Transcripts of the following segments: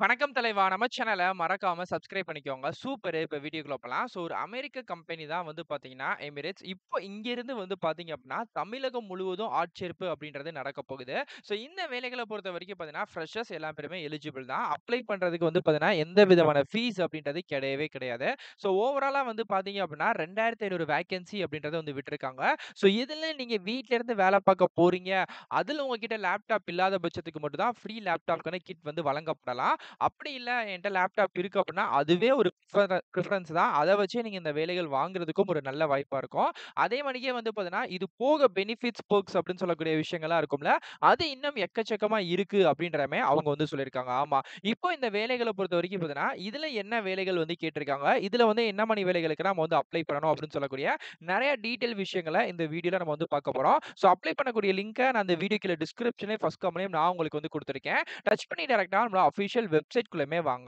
வணக்கம் தலைவா! நம்ம சேனல மறக்காம சப்ஸ்கிரைப் பண்ணிக்கோங்க. சூப்பரு! இப்ப வீடியோக்குள்ள போலாம். ஸோ ஒரு அமெரிக்க கம்பெனி தான் வந்து பார்த்தீங்கன்னா, எமிரேட்ஸ். இப்போ இங்கிருந்து வந்து பார்த்தீங்க அப்டின்னா, தமிழகம் முழுவதும் ஆட்சேர்ப்பு அப்டின்றது நடக்கப் போகுது. ஸோ இந்த வேலைகள பொறுத்தவரைக்கும் பார்த்தீங்கன்னா, ஃப்ரெஷர்ஸ் எல்லா பேருமே எலிஜிபிள் தான். அப்ளை பண்றதுக்கு வந்து பார்த்தீங்கன்னா, எந்த விதமான ஃபீஸ் அப்டின்றது கிடையவே கிடையாது. ஸோ ஓவராலா வந்து பார்த்தீங்க அப்டின்னா, 2500 வேக்கன்சி அப்டின்றத வந்து விட்டுருக்காங்க. ஸோ இதுல நீங்க வீட்ல இருந்து வேல பார்க்க போறீங்க. அதுல உங்ககிட்ட லேப்டாப் இல்லாத பட்சத்துக்கு மட்டும் தான் ஃப்ரீ லேப்டாப்க்கான கிட் வந்து வழங்கப்படலாம். அப்படி இல்ல என்ட்ட லேப்டாப் இருக்கு அப்டின்னா, அதுவே ஒரு ப்ரிஃபர ப்ரிஃபரன்ஸ் தான். அத வச்சே நீங்க இந்த வேலைகள் வாங்குறதுக்கும் ஒரு நல்ல வாய்ப்பா இருக்கும். அதே மாரியே வந்து பார்த்தீங்கன்னா, இது போக பெனிஃபிட்ஸ், பெர்க்ஸ் அப்டின்னு சொல்லக்கூடிய விஷயங்கள்லாம் இருக்கும்ல. அது இன்னும் எக்கச்சக்கமா இருக்கு அப்டின்ற மாரி அவங்க வந்து சொல்லியிருக்காங்க. ஆமா. இப்போ இந்த வேலைகள பொறுத்தவரைக்கும் பார்த்தீங்கன்னா, இதுல என்ன வேலைகள் வந்து கேட்டிருக்காங்க. இதுல வந்து என்ன மாரி வேலைகளுக்கு நம்ம வந்து அப்ளை பண்ணணும் அப்டின்னு சொல்லக்கூடிய நெறைய டீட்டெயில் விஷயங்கள இந்த வீடியோல நம்ம வந்து பார்க்க போறோம். ஸோ அப்ளை பண்ணக்கூடிய லிங்க்க நான் இந்த வீடியோ கீழ டிஸ்கிரிப்ஷன்லயும், ஃபர்ஸ்ட் கமெண்ட்லயும் நான் உங்களுக்கு வந்து குடுத்துருக்கேன். டச் பண்ணி டைரக்ட்டா நம்மளோட அஃபிஷியல் வெப்சைட்குள்ளயுமே வாங்க.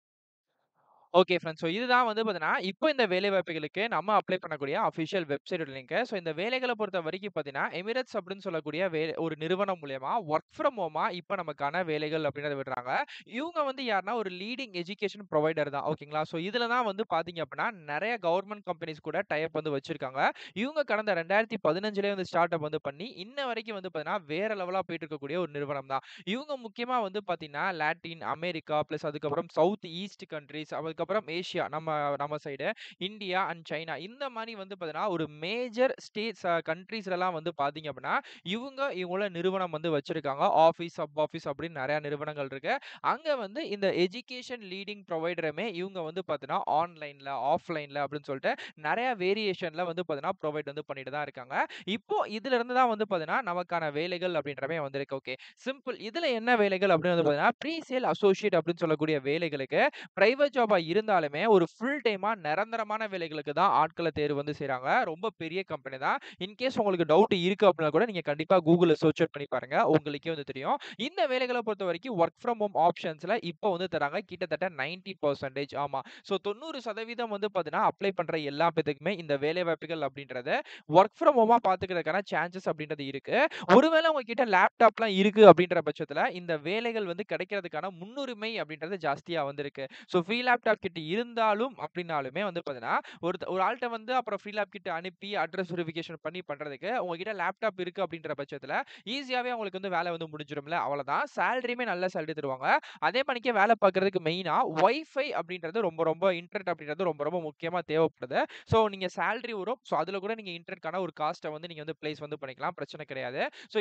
Okay friends. ஸோ இதுதான் வந்து பார்த்தீங்கன்னா, இப்போ இந்த வேலைவாய்ப்புகளுக்கு நம்ம அப்ளை பண்ணக்கூடிய அஃபிஷியல் வெப்சைட்டோட லிங்க். ஸோ இந்த வேலைகள பொறுத்தவரைக்கும் பார்த்தீங்கன்னா, எமிரேட்ஸ் அப்டின்னு சொல்லக்கூடிய வே ஒரு நிறுவனம் மூலியமா வொர்க் ஃப்ரம் ஹோமா இப்ப நமக்கான வேலைகள் அப்டின்றத விடுறாங்க. இவங்க வந்து யாருன்னா, ஒரு லீடிங் எஜுகேஷன் புரொவைடர் தான். ஓகேங்களா? ஸோ இதுல தான் வந்து பார்த்தீங்க அப்டின்னா, நெறைய கவர்ன்மென்ட் கம்பெனிஸ் கூட டை அப் வந்து வச்சிருக்காங்க. இவங்க கடந்த 2015லயே வந்து ஸ்டார்ட் அப் வந்து பண்ணி, இன்ன வரைக்கும் வந்து பார்த்தீங்கன்னா, வேற லெவலா போயிட்டு இருக்கக்கூடிய ஒரு நிறுவனம் தான். இவங்க முக்கியமா வந்து பார்த்தீங்கன்னா, லாட்டின் அமெரிக்கா பிளஸ் அதுக்கப்புறம் சவுத் ஈஸ்ட் கண்ட்ரீஸ் அதுக்கப்புறம் ஏசியா நம்ம நம்ம சைடு இந்தியா அண்ட் சைனா இந்த மாரி வந்து பார்த்தீங்கன்னா, ஒரு மேஜர் ஸ்டேட்ஸ் அ கண்ட்ரீஸ்லலாம் வந்து பார்த்தீங்க அப்டின்னா, இவங்க இவங்களோட நிறுவனம் வந்து வச்சிருக்காங்க. ஆஃபீஸ், சப் ஆஃபீஸ் அப்டின்னு நெறைய நிறுவனங்கள் இருக்கு. அங்க வந்து இந்த எஜுகேஷன் லீடிங் புரொவைடருமே இவங்க வந்து பார்த்தீங்கன்னா, ஆன்லைன்ல, ஆஃப்லைன்ல அப்டின்னு சொல்லிட்டு நெறைய வேரியேஷன்ல வந்து பார்த்தீங்கன்னா, புரொவைட் வந்து பண்ணிட்டு தான் இருக்காங்க. இப்போ இதுல இருந்து தான் வந்து பார்த்தீங்கன்னா, நமக்கான வேலைகள் அப்டின்ற மாரி வந்திருக்கு. ஓகே. சிம்பிள். இதுல என்ன வேலைகள் அப்டின்னு வந்து பார்த்தீங்கன்னா, ப்ரீ சேல் அசோசியேட் அப்டின்னு சொல்லக்கூடிய வேலைகளுக்கு பிரைவேட் ஜாபா இருந்தாலுமே ஒரு ஃபுல் டைமா நிரந்தரமான வேலைகளுக்கு தான் ஆட்கள தேர்வு வந்து செய்றாங்க. ரொம்ப பெரிய கம்பெனி தான். இன்கேஸ் உங்களுக்கு டவுட் இருக்கு அப்டின்னா கூட நீங்க கண்டிப்பா Googleல சர்ச் அவுட் பண்ணி பாருங்க. உங்களுக்கே வந்து தெரியும். இந்த வேலைகள பொறுத்தவரைக்கும் வொர்க் ஃப்ரம் ஹோம் ஆப்ஷன்ஸ்ல இப்போ வந்து தராங்க. கிட்டத்தட்ட 90% ஆமா. ஸோ 90% வந்து பார்த்தீங்கன்னா, அப்ளை பண்ற எல்லா பேத்துக்குமே இந்த வேலைவாய்ப்புகள் அப்டின்றது வொர்க் ஃப்ரம் ஹோமா பார்த்துக்கிறதுக்கான சான்ஸஸ் அப்டின்றது இருக்கு. ஒருவேள உங்ககிட்ட லேப்டாப்லாம் இருக்கு அப்டின்ற பட்சத்துல, இந்த வேலைகள் வந்து கிடைக்கிறதுக்கான முன்னுரிமை அப்டின்றது ஜாஸ்தியா வந்து இருக்கு. ஸோ ஃப்ரீ லேப்டாப் கிட் இருந்தாலும் அப்டின்னாலுமே வந்து பார்த்தீங்கன்னா, ஒருத்த ஒரு ஆள்ட்ட வந்து அப்புறம் ஃப்ரீ லேப் கிட் அனுப்பி அட்ரஸ் வெரிஃபிகேஷன் பண்ணி பண்றதுக்கு, உங்ககிட்ட லேப்டாப் இருக்கு அப்டின்ற பட்சத்துல, ஈஸியாவே அவங்களுக்கு வந்து வேல வந்து முடிஞ்சிரும்ல. அவ்வளதான். சேலரியுமே நல்ல சேலரி தருவாங்க. அதே பணிக்கே வேல பார்க்கறதுக்கு மெயினா வைஃபை அப்டின்றது ரொம்ப ரொம்ப இன்டர்நெட் அப்டின்றது ரொம்ப ரொம்ப முக்கியமா தேவைப்படுது. ஸோ நீங்க சேலரி வரும். ஸோ அதுல கூட நீங்க இன்டர்நெட்க்கான ஒரு காஸ்ட்ட வந்து நீங்க வந்து பிளேஸ் வந்து பண்ணிக்கலாம். பிரச்சனை கிடையாது. ஸோ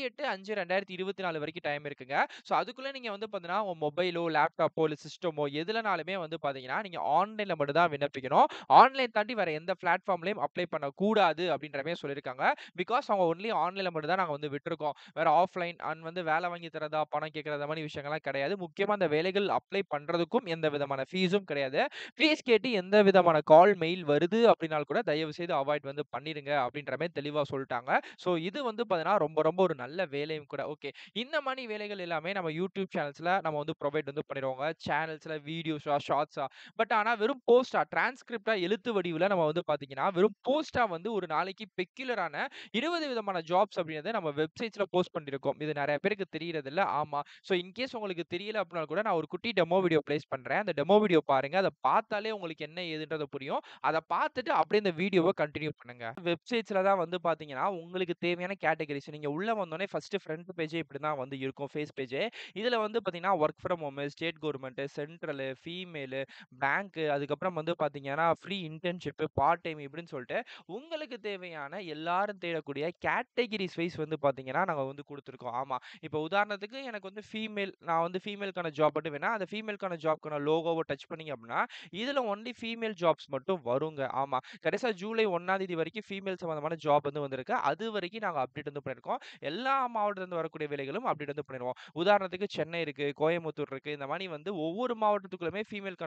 28/5/2024 வரைக்கும் டைம் இருக்குங்க. ஸோ அதுக்குள்ள நீங்க வந்து பார்த்தீங்கன்னா, உங்க மொபைலோ, லேப்டாப்போ இல்ல சிஸ்டமோ எதுலனாலுமே வந்து பார்த்தீங்கன்னா, நீங்க ஆன்லைன்ல மட்டும் தான் விண்ணப்பிக்கணும். ஆன்லைன் தாண்டி வேற எந்த பிளாட்ஃபார்ம்லயும் அப்ளை பண்ணக்கூடாது அப்டின்ற மாரி சொல்லியிருக்காங்க. பிகாஸ் அவங்க ஒன்லி ஆன்லைன்ல மட்டும் தான் நாங்க வந்து விட்டுருக்கோம். வேற ஆஃப்லைன் அண்ட் வந்து வேல வாங்கி தர்றதா, பணம் கேட்கறது அந்த மாரி விஷயங்கள்லாம் கிடையாது. முக்கியமா அந்த வேலைகள் அப்ளை பண்றதுக்கும் எந்த விதமான ஃபீஸும் கிடையாது. ஃபீஸ் கேட்டு எந்த விதமான கால், மெயில் வருது அப்டின்னாலும் கூட தயவு செய்து அவாய்ட் வந்து பண்ணிருங்க அப்டின்ற மாரி தெளிவா சொல்ட்டாங்க. ஸோ இது வந்து பார்த்தீங்கன்னா, ரொம்ப ரொம்ப ஒரு நல்ல வேலையும் கூட. ஓகே. இந்த மாரி வேலைகள் எல்லாமே நம்ம யூடியூப் சேனல்ஸ்ல நம்ம வந்து புரொவைட் வந்து பண்ணிருவோங்க. சேனல்ஸ்ல வீடியோஸா, ஷார்ட்ஸா பட் ஆனா வெறும் போஸ்ட்டா, டிரான்ஸ்கிரிப்ட்டா எழுத்து வடிவுல நம்ம வந்து பார்த்தீங்கன்னா, வெறும் போஸ்ட்டா வந்து ஒரு நாளைக்கு பெக்யூலரான 20 விதமான ஜாப்ஸ் அப்டின்றத நம்ம வெப்சைட்ஸ்ல போஸ்ட் பண்ணியிருக்கோம். இது நெறைய பேருக்கு தெரியறதில்ல. ஆமா. ஸோ இன்கேஸ் உங்களுக்கு தெரியல அப்டின்னா கூட நான் ஒரு குட்டி டெமோ வீடியோ பிளேஸ் பண்றேன். அந்த டெமோ வீடியோ பாருங்க. அத பார்த்தாலே உங்களுக்கு என்ன ஏதுன்றது புரியும். அத பார்த்துட்டு அப்டியே இந்த வீடியோவ கன்டின்யூ பண்ணுங்க. வெப்சைட்ஸ்ல தான் வந்து பார்த்தீங்கன்னா, உங்களுக்கு தேவையான கேட்டகரிஸ் நீங்க உள்ள வந்தோனே ஃபர்ஸ்ட் ஃப்ரண்ட் பேஜே இப்டி தான் வந்து இருக்கும். ஃபேஸ் பேஜே. இதுல வந்து பார்த்தீங்கன்னா, work from home, state government, central, female, bank அதுக்கப்புறம் வந்து பார்த்தீங்கன்னா, ஃப்ரீ இன்டர்ன்ஷிப், பார்ட் டைம் இப்டின்னு சொல்லிட்டு உங்களுக்கு தேவையான எல்லாரும் தேடக்கூடிய கேட்டகரிஸ் வைஸ் வந்து பார்த்தீங்கன்னா, நாங்க வந்து குடுத்துருக்கோம். ஆமா. இப்போ உதாரணத்துக்கு எனக்கு வந்து ஃபீமேல் நான் வந்து ஃபீமேல்க்கான ஜாப் மட்டும் வேணா, அந்த ஃபீமேல்க்கான ஜாப்க்கான லோகோவ டச் பண்ணீங்க அப்டின்னா, இதுல ஒன்லி ஃபீமேல் ஜாப்ஸ் மட்டும் வருங்க. ஆமா. கடைசியா ஜூலை 1ஆம் தேதி வரைக்கும் ஃபீமேல் சம்மந்தமான ஜாப் வந்து வந்திருக்கு. அது வரைக்கும் நாங்க அப்டேட் வந்து பண்ணியிருக்கோம். எல்லா மாவட்டத்திலிருந்து வரக்கூடிய வேலைகளும் அப்டேட் வந்து பண்ணிருவோம். உதாரணத்துக்கு சென்னை இருக்கு, கோயம்புத்தூர் இருக்கு. இந்த மாரி வந்து ஒவ்வொரு மாவட்டத்துக்குள்ளுமே ஃபீமேல்க்கான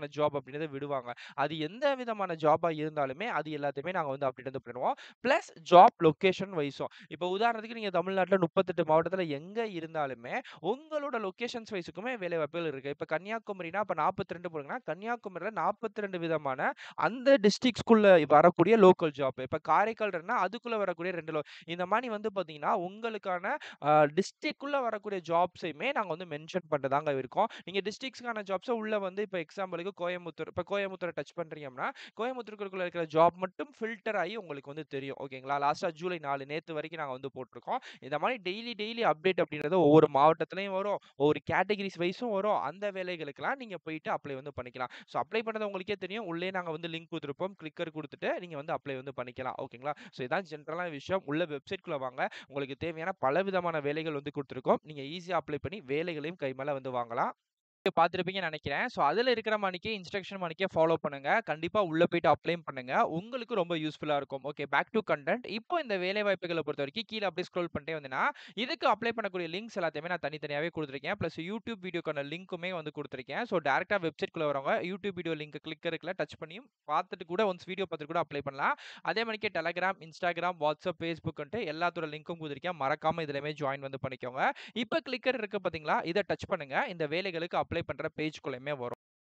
விதமான ஜாப் அப்படின்றத விடுவாங்க. அது எந்த விதமான ஜாபா இருந்தாலுமே, அது எல்லாத்தையுமே நாங்க வந்து அப்டேட் வந்து பண்ணிடுவோம். பிளஸ் ஜாப் லொகேஷன் வைஸும். இப்போ உதாரணத்துக்கு நீங்க தமிழ்நாட்டுல 38 மாவட்டத்துல எங்க இருந்தாலுமே, உங்களோட லொகேஷன்ஸ் வைஸுக்குமே வேலைவாய்ப்புகள் இருக்கு. இப்ப கன்னியாகுமரினா, அப்ப 42 போடுங்கன்னா, கன்னியாகுமரியில 42 விதமான அந்த டிஸ்ட்ரிக்ட்ஸ்குள்ள வரக்கூடிய லோக்கல் ஜாப். இப்ப காரைக்கால் இருக்குன்னா, அதுக்குள்ள வரக்கூடிய 2 லோ இந்த மாரி வந்து பார்த்தீங்கன்னா, உங்களுக்கான அ டிஸ்ட்ரிக்ட்குள்ள வரக்கூடிய ஜாப்ஸயுமே நாங்க வந்து மென்ஷன் பண்ணிட்டு தாங்க இருக்கோம். நீங்க டிஸ்ட்ரிக்ட்ஸ்க்கான ஜாப்ஸ உள்ள வந்து இப்ப எக்ஸாம்பிளுக்கு கோயம்புத்தூர் இப்ப கோயம்புத்தூர டச் பண்றீங்க அப்படின்னா, கோயம்புத்தூருக்குள்ள இருக்கிற ஜாப் மட்டும் ஃபில்டர் ஆயி உங்களுக்கு வந்து தெரியும். ஓகேங்களா? லாஸ்ட்டா ஜூலை 4 நேத்து வரைக்கும் நாங்க வந்து போட்டுருக்கோம். இந்த மாரி டெய்லி டெய்லி அப்டேட் அப்படின்றது ஒவ்வொரு மாவட்டத்திலயும் வரும். ஒவ்வொரு கேட்டகரிஸ் வைஸும் வரும். அந்த வேலைகளுக்கெல்லாம் நீங்க போயிட்டு அப்ளை வந்து பண்ணிக்கலாம். ஸோ அப்ளை பண்ணது உங்களுக்கே தெரியும். உள்ளயே நாங்க வந்து லிங்க் குடுத்துருப்போம். கிளிக்கர் குடுத்துட்டு நீங்க வந்து அப்ளை வந்து பண்ணிக்கலாம். ஓகேங்களா? ஸோ இதான் ஜென்ரலான விஷயம். உள்ள வெப்சைட்குள்ள வாங்க. உங்களுக்கு தேவையான பல விதமான வேலைகள் வந்து குடுத்துருக்கோம். நீங்க ஈஸியா அப்ளை பண்ணி வேலைகளையும் கை மேல வந்து வாங்கலாம். பார்த்திருப்பீங்கன்னு நெனைக்கிறேன். ஸோ அதுல இருக்கிற மாணிக்கே இன்ஸ்ட்ரக்ஷன் மாணிக்கே ஃபாலோ பண்ணுங்க. கண்டிப்பா உள்ள போயிட்டு அப்ளையும் பண்ணுங்க. உங்களுக்கு ரொம்ப யூஸ்ஃபுல்லா இருக்கும். Okay back to content. இப்போ இந்த வேலைவாய்ப்புகள பொறுத்தவரைக்கும் கீழ அப்படியே ஸ்க்ரோல் பண்ணிட்டே வந்தீங்கன்னா, இதுக்கு அப்ளை பண்ணக்கூடிய லிங்க்ஸ் எல்லாத்தையுமே நான் தனித்தனியாவே குடுத்துருக்கேன். பிளஸ் YouTube வீடியோக்கான லிங்க்குமே வந்து குடுத்துருக்கேன். ஸோ டைரக்ட்டா வெப்சைட்குள்ள வரவங்க YouTube வீடியோ லிங்க் கிளிக்கர்க்குள்ள டச் பண்ணியும் பார்த்துட்டு கூட ஒன்ஸ் வீடியோ பார்த்துட்டு கூட அப்ளை பண்ணலாம். அதே மாணிக்கே Telegram, Instagram, WhatsApp, Facebookன்ட்டு எல்லாத்தோட லிங்க்கும் குடுத்துருக்கேன். மறக்காம இதுலயுமே ஜாயின் வந்து பண்ணிக்கோங்க. இப்ப கிளிக்கர் இருக்கு பார்த்தீங்களா? இத டச் பண்ணுங்க. இந்த வேலைகளுக்கு அப்ளை பண்ற பேஜ்க்குள்ளயுமே வரும்.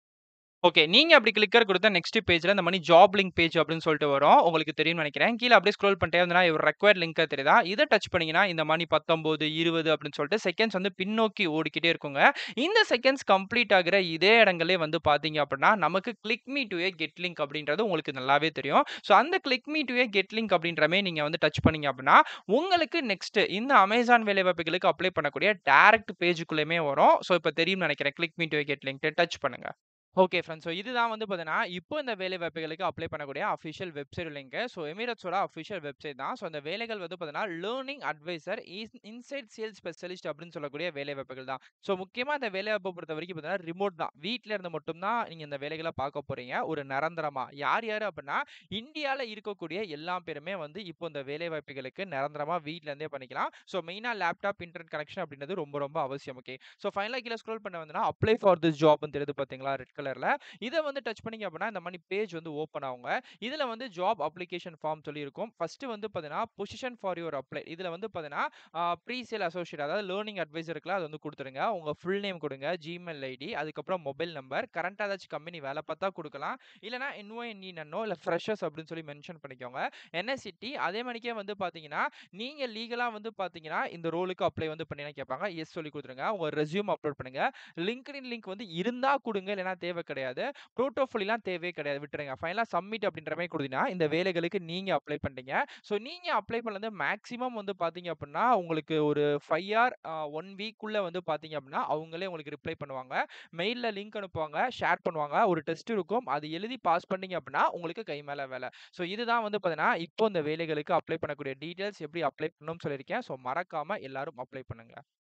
ஓகே. நீங்க அப்படி கிளிக்கர் குடுத்தா நெக்ஸ்ட் பேஜ்ல இந்த மாரி ஜாப் லிங்க் பேஜ் அப்படின்னு சொல்லிட்டு வரும். உங்களுக்கு தெரியும்னு நெனைக்கிறேன். கீழ அப்படியே ஸ்க்ரோல் பண்ணிட்டே வந்தீங்கன்னா, யுவர் ரெக்வயர்ட் லிங்க் தெரியுதா? இத டச் பண்ணீங்கன்னா, இந்த மாரி 19, 20 அப்படின்னு சொல்லிட்டு செகண்ட்ஸ் வந்து பின்னோக்கி ஓடிக்கிட்டே இருக்குங்க. இந்த செகண்ட்ஸ் கம்ப்ளீட் ஆகுற இதே இடங்களே வந்து பார்த்தீங்க அப்படின்னா, நமக்கு click me to a get link அப்படின்றது உங்களுக்கு நல்லாவே தெரியும். ஸோ அந்த click me to a get link அப்படின்ற மாரி நீங்க வந்து டச் பண்ணீங்க அப்படின்னா, உங்களுக்கு நெக்ஸ்ட் இந்த அமேசான் வேலைவாய்ப்புகளுக்கு அப்ளை பண்ணக்கூடிய டைரக்ட் பேஜ்க்குள்ளயுமே வரும். ஸோ இப்ப தெரியும்னு நெனைக்கிறேன். Click me to a get link touch பண்ணுங்க. Okay friends. ஸோ இதுதான் வந்து பார்த்தீங்கன்னா, இப்போ இந்த வேலைவாய்ப்புகளுக்கு அப்ளை பண்ணக்கூடிய அஃபிஷியல் வெப்சைட் லிங்க். ஸோ எமிரேட்ஸோட அஃபிஷியல் வெப்சைட் தான். ஸோ அந்த வேலைகள் வந்து பார்த்தீங்கன்னா, learning advisor is inside sales specialist அப்படின்னு சொல்லக்கூடிய வேலைவாய்ப்புகள் தான். ஸோ முக்கியமா இந்த வேலைவாய்ப்ப பொறுத்தவரைக்கும் பார்த்தீங்கன்னா, ரிமோட் தான். வீட்ல இருந்து மட்டும் தான் நீங்க இந்த வேலைகள பார்க்க போறீங்க. ஒரு நிரந்தரமா. யார் யாரு அப்படின்னா, இந்தியால இருக்கக்கூடிய எல்லா பேருமே வந்து இப்போ இந்த வேலைவாய்ப்புகளுக்கு நிரந்தரமா வீட்ல இருந்தே பண்ணிக்கலாம். ஸோ மெயினா லேப்டாப், இன்டர்நெட் கனெக்ஷன் அப்படின்றது ரொம்ப ரொம்ப அவசியம். ஓகே. ஸோ ஃபைனலா கீழ ஸ்க்ரோல் பண்ண வந்தீங்கன்னா, அப்ளை ஃபார் திஸ் ஜாப்ன்னு தெரியுது பார்த்தீங்களா? ரெட் கலர்ல. இத வந்து டச் பண்ணீங்க அப்படின்னா, இந்த மாரி பேஜ் வந்து ஓப்பன் ஆகுங்க. இதுல வந்து ஜாப் அப்ளிகேஷன் ஃபார்ம் சொல்லி இருக்கும். ஃபர்ஸ்ட் வந்து பார்த்தீங்கன்னா, பொசிஷன் ஃபார் யுவர் அப்ளை. இதுல வந்து பார்த்தீங்கன்னா, அ ப்ரீ சேல் அசோசியேட் அதாவது லேர்னிங் அட்வைசர் இருக்குல்ல, அத வந்து குடுத்துருங்க. உங்க ஃபுல் நேம் குடுங்க. ஜிமெயில் ஐடி, அதுக்கப்புறம் மொபைல் நம்பர், கரண்ட்டா ஏதாச்சும் கம்பெனி வேல பார்த்தா குடுக்கலாம். இல்லன்னா என்ஒஎன்இஎன்ஓ இல்ல ஃப்ரெஷர்ஸ் அப்படின்னு சொல்லி மென்ஷன் பண்ணிக்கோங்க. என்எஸ்சிடி அதே மாரிக்கே வந்து பார்த்தீங்கன்னா, நீங்க லீகலா வந்து பார்த்தீங்கன்னா, இந்த ரோலுக்கு அப்ளை வந்து பண்ணீங்கன்னா கேட்பாங்க. எஸ் சொல்லி குடுத்துருங்க. உங்க ரெஸ்யூம் அப்லோட் பண்ணுங்க. லிங்க்டின் லிங்க் வந்து இருந்தா குடுங்க. இல்லன்னா தேவை கிடையாது. புரோட்டோஃபோலிலாம் தேவையே கிடையாது. விட்டுருங்க. ஃபைனலா சப்மிட் அப்படின்ற மாரி குடுத்தீங்கன்னா, இந்த வேலைகளுக்கு நீங்க அப்ளை பண்ணிட்டீங்க. ஸோ நீங்க அப்ளை பண்ணது மேக்ஸிமம் வந்து பார்த்தீங்க அப்படின்னா, உங்களுக்கு ஒரு 5 ஆர் அ 1 வீக்குள்ள வந்து பார்த்தீங்க அப்படின்னா, அவங்களே உங்களுக்கு ரிப்ளை பண்ணுவாங்க. மெயில்ல லிங்க் அனுப்புவாங்க. ஷேர் பண்ணுவாங்க. ஒரு டெஸ்ட் இருக்கும். அது எழுதி பாஸ் பண்ணீங்க அப்படின்னா, உங்களுக்கு கை மேல வேல. ஸோ இதுதான் வந்து பார்த்தீங்கன்னா, இப்போ இந்த வேலைகளுக்கு அப்ளை பண்ணக்கூடிய டீட்டெயில்ஸ் எப்படி அப்ளை பண்ணணும்னு சொல்லியிருக்கேன். ஸோ மறக்காம எல்லாரும் அப்ளை பண்ணுங்க.